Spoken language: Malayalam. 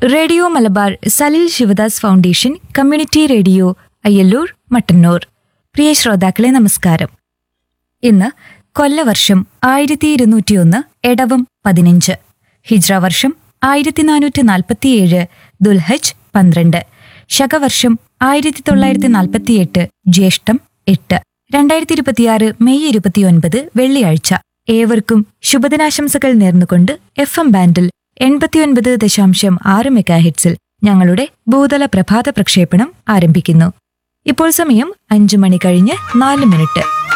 radio Malabar Salil Shivadas foundation community radio Ayyallur Mattannur പ്രിയ ശ്രോതാക്കളെ നമസ്കാരം ഇന്ന് കൊല്ലവർഷം ആയിരത്തി ഇരുന്നൂറ്റിയൊന്ന് എടവം പതിനഞ്ച് ഹിജ്ര വർഷം ആയിരത്തി നാനൂറ്റി നാൽപ്പത്തിയേഴ് ദുൽഹജ് പന്ത്രണ്ട് ശകവർഷം ആയിരത്തി തൊള്ളായിരത്തി നാൽപ്പത്തിയെട്ട് ജ്യേഷ്ഠം എട്ട് രണ്ടായിരത്തി ഇരുപത്തിയാറ് മെയ് ഇരുപത്തിയൊൻപത് വെള്ളിയാഴ്ച ഏവർക്കും ശുഭദിനാശംസകൾ നേർന്നുകൊണ്ട് എഫ് എം ബാൻഡിൽ എൺപത്തിയൊൻപത് ദശാംശം ആറ് മെഗാഹിറ്റ്സിൽ ഞങ്ങളുടെ ഭൂതല പ്രഭാത പ്രക്ഷേപണം ആരംഭിക്കുന്നു ഇപ്പോൾ സമയം അഞ്ചു മണി കഴിഞ്ഞ് നാല് മിനിറ്റ്